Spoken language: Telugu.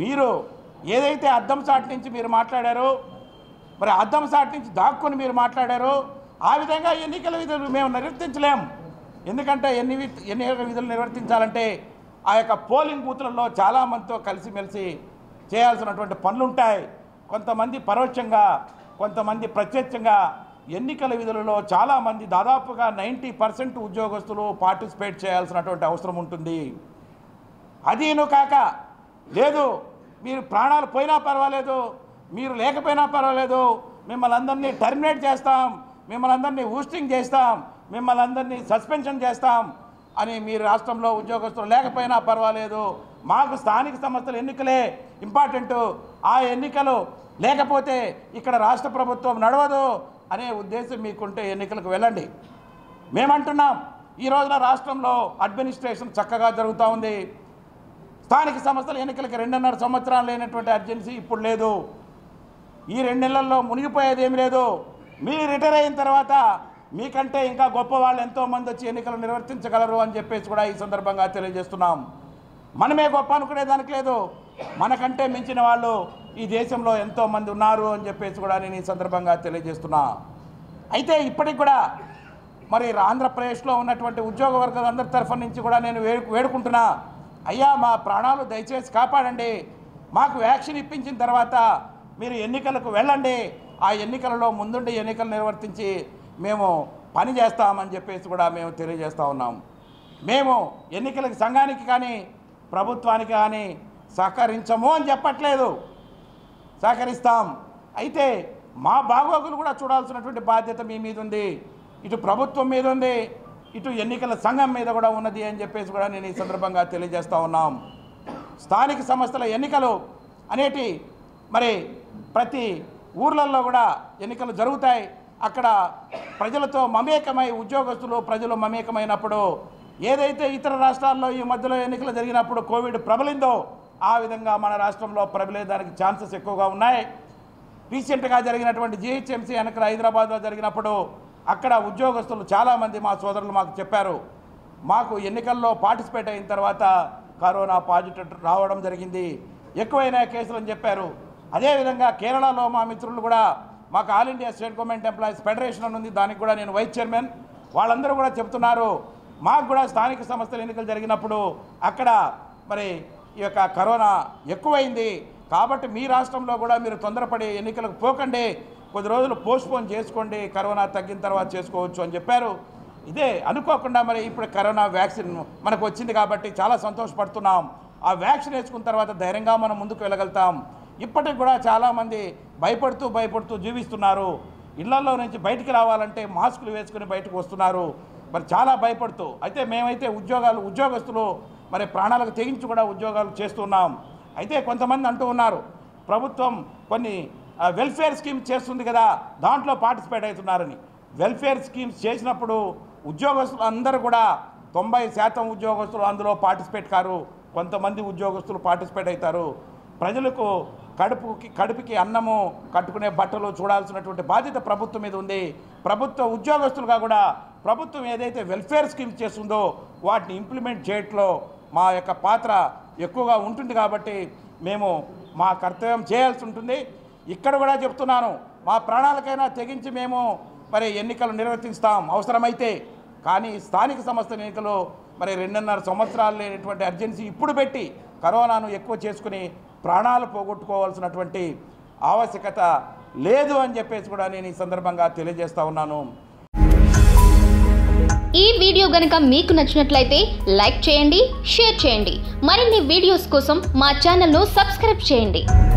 మీరు ఏదైతే అద్దం సాటి నుంచి మీరు మాట్లాడారో మరి అద్దం సాటి నుంచి దాక్కుని మీరు మాట్లాడారో ఆ విధంగా ఎన్నికల విధులు మేము నిర్వర్తించలేం ఎందుకంటే ఎన్ని వి- ఎన్నికల విధులు నిర్వర్తించాలంటే ఆ యొక్క పోలింగ్ బూత్లలో చాలామందితో కలిసిమెలిసి చేయాల్సినటువంటి పనులు ఉంటాయి కొంతమంది పరోక్షంగా కొంతమంది ప్రత్యక్షంగా ఎన్నికల విధులలో చాలామంది దాదాపుగా నైంటీ పర్సెంట్ ఉద్యోగస్తులు పార్టిసిపేట్ చేయాల్సినటువంటి అవసరం ఉంటుంది అదీను కాక లేదు మీరు ప్రాణాలు పోయినా పర్వాలేదు మీరు లేకపోయినా పర్వాలేదు మిమ్మల్ని అందరినీ టర్మినేట్ చేస్తాం మిమ్మల్ని అందరినీ ఊస్టింగ్ చేస్తాం మిమ్మల్ని అందరినీ సస్పెన్షన్ చేస్తాం అని మీరు రాష్ట్రంలో ఉద్యోగస్తులు లేకపోయినా పర్వాలేదు మాకు స్థానిక సంస్థల ఎన్నికలే ఇంపార్టెంట్ ఆ ఎన్నికలు లేకపోతే ఇక్కడ రాష్ట్ర ప్రభుత్వం నడవదు అనే ఉద్దేశం మీకుంటే ఎన్నికలకు వెళ్ళండి మేమంటున్నాం ఈ రోజున రాష్ట్రంలో అడ్మినిస్ట్రేషన్ చక్కగా జరుగుతూ ఉంది స్థానిక సంస్థల ఎన్నికలకి రెండున్నర సంవత్సరాలు లేనటువంటి అర్జెన్సీ ఇప్పుడు లేదు ఈ రెండు నెలల్లో మునిగిపోయేది ఏమి లేదు మీరు రిటైర్ అయిన తర్వాత మీకంటే ఇంకా గొప్ప వాళ్ళు ఎంతోమంది వచ్చి ఎన్నికలు నిర్వర్తించగలరు అని చెప్పేసి కూడా ఈ సందర్భంగా తెలియజేస్తున్నాం మనమే గొప్ప అనుకునే దానికి లేదు మనకంటే మించిన వాళ్ళు ఈ దేశంలో ఎంతోమంది ఉన్నారు అని చెప్పేసి కూడా నేను ఈ సందర్భంగా తెలియజేస్తున్నా అయితే ఇప్పటికి కూడా మరి ఆంధ్రప్రదేశ్లో ఉన్నటువంటి ఉద్యోగ వర్గాలందరి తరఫు నుంచి కూడా నేను వేడు వేడుకుంటున్నా అయ్యా మా ప్రాణాలు దయచేసి కాపాడండి మాకు వ్యాక్సిన్ ఇప్పించిన తర్వాత మీరు ఎన్నికలకు వెళ్ళండి ఆ ఎన్నికలలో ముందుండి ఎన్నికలు నిర్వర్తించి మేము పని చేస్తామని చెప్పేసి కూడా మేము తెలియజేస్తూ ఉన్నాం మేము ఎన్నికలకు సంఘానికి కానీ ప్రభుత్వానికి కానీ సహకరించము అని చెప్పట్లేదు సహకరిస్తాం అయితే మా బాగోగులు కూడా చూడాల్సినటువంటి బాధ్యత మీ మీద ఉంది ఇటు ప్రభుత్వం మీద ఉంది ఇటు ఎన్నికల సంఘం మీద కూడా ఉన్నది అని చెప్పేసి కూడా నేను ఈ సందర్భంగా తెలియజేస్తా ఉన్నాం స్థానిక సంస్థల ఎన్నికలు అనేటి మరి ప్రతి ఊర్లలో కూడా ఎన్నికలు జరుగుతాయి అక్కడ ప్రజలతో మమేకమై ఉద్యోగస్తులు ప్రజలు మమేకమైనప్పుడు ఏదైతే ఇతర రాష్ట్రాల్లో ఈ మధ్యలో ఎన్నికలు జరిగినప్పుడు కోవిడ్ ప్రబలిందో ఆ విధంగా మన రాష్ట్రంలో ప్రబలేదానికి ఛాన్సెస్ ఎక్కువగా ఉన్నాయి రీసెంట్గా జరిగినటువంటి జిహెచ్ఎంసీ ఎన్నికలు హైదరాబాద్లో జరిగినప్పుడు అక్కడ ఉద్యోగస్తులు చాలామంది మా సోదరులు మాకు చెప్పారు మాకు ఎన్నికల్లో పార్టిసిపేట్ అయిన తర్వాత కరోనా పాజిటివ్ రావడం జరిగింది ఎక్కువైన కేసులు అని చెప్పారు అదేవిధంగా కేరళలో మా మిత్రులు కూడా మాకు All India State Government Employees Federation అని ఉంది దానికి కూడా నేను వైస్ చైర్మన్ వాళ్ళందరూ కూడా చెప్తున్నారు మాకు కూడా స్థానిక సంస్థల ఎన్నికలు జరిగినప్పుడు అక్కడ మరి ఈ యొక్క కరోనా ఎక్కువైంది కాబట్టి మీ రాష్ట్రంలో కూడా మీరు తొందరపడి ఎన్నికలకు పోకండి కొద్ది రోజులు పోస్ట్పోన్ చేసుకోండి కరోనా తగ్గిన తర్వాత చేసుకోవచ్చు అని చెప్పారు ఇదే అనుకోకుండా మరి ఇప్పుడు కరోనా వ్యాక్సిన్ మనకు వచ్చింది కాబట్టి చాలా సంతోషపడుతున్నాం ఆ వ్యాక్సిన్ వేసుకున్న తర్వాత ధైర్యంగా మనం ముందుకు వెళ్ళగలుగుతాం ఇప్పటికి కూడా చాలామంది భయపడుతూ భయపడుతూ జీవిస్తున్నారు ఇళ్లలో నుంచి బయటికి రావాలంటే మాస్కులు వేసుకుని బయటకు వస్తున్నారు మరి చాలా భయపడుతూ అయితే మేమైతే ఉద్యోగాలు ఉద్యోగస్తులు మరి ప్రాణాలకు తెగించి కూడా ఉద్యోగాలు చేస్తున్నాం అయితే కొంతమంది అంటూ ఉన్నారు ప్రభుత్వం కొన్ని ఆ, వెల్ఫేర్ స్కీమ్స్ చేస్తుంది కదా దాంట్లో పార్టిసిపేట్ అవుతున్నారని వెల్ఫేర్ స్కీమ్స్ చేసినప్పుడు ఉద్యోగస్తులు అందరూ కూడా తొంభై శాతం ఉద్యోగస్తులు అందులో పార్టిసిపేట్ కారు కొంతమంది ఉద్యోగస్తులు పార్టిసిపేట్ అవుతారు ప్రజలకు కడుపుకి కడుపుకి అన్నము కట్టుకునే బట్టలు చూడాల్సినటువంటి బాధ్యత ప్రభుత్వం మీద ఉంది ప్రభుత్వ ఉద్యోగస్తులుగా కూడా ప్రభుత్వం ఏదైతే వెల్ఫేర్ స్కీమ్స్ చేస్తుందో వాటిని ఇంప్లిమెంట్ చేయట్లో మా యొక్క పాత్ర ఎక్కువగా ఉంటుంది కాబట్టి మేము మా కర్తవ్యం చేయాల్సి ఉంటుంది ఇక్కడ కూడా చెప్తున్నాను మా ప్రాణాలకైనా తెగించి మేము మరి ఎన్నికలు నిర్వర్తిస్తాం అవసరమైతే కానీ స్థానిక సంస్థల ఎన్నికలు మరి రెండున్నర సంవత్సరాలు లేనటువంటి అర్జెన్సీ ఇప్పుడు పెట్టి కరోనాను ఎక్కువ చేసుకుని ప్రాణాలు పోగొట్టుకోవాల్సినటువంటి ఆవశ్యకత లేదు అని చెప్పేసి కూడా నేను ఈ సందర్భంగా తెలియజేస్తా ఉన్నాను ఈ వీడియో గనక మీకు నచ్చినట్లయితే లైక్ చేయండి షేర్ చేయండి మరిన్ని వీడియోస్ కోసం మా ఛానల్ను సబ్స్క్రైబ్ చేయండి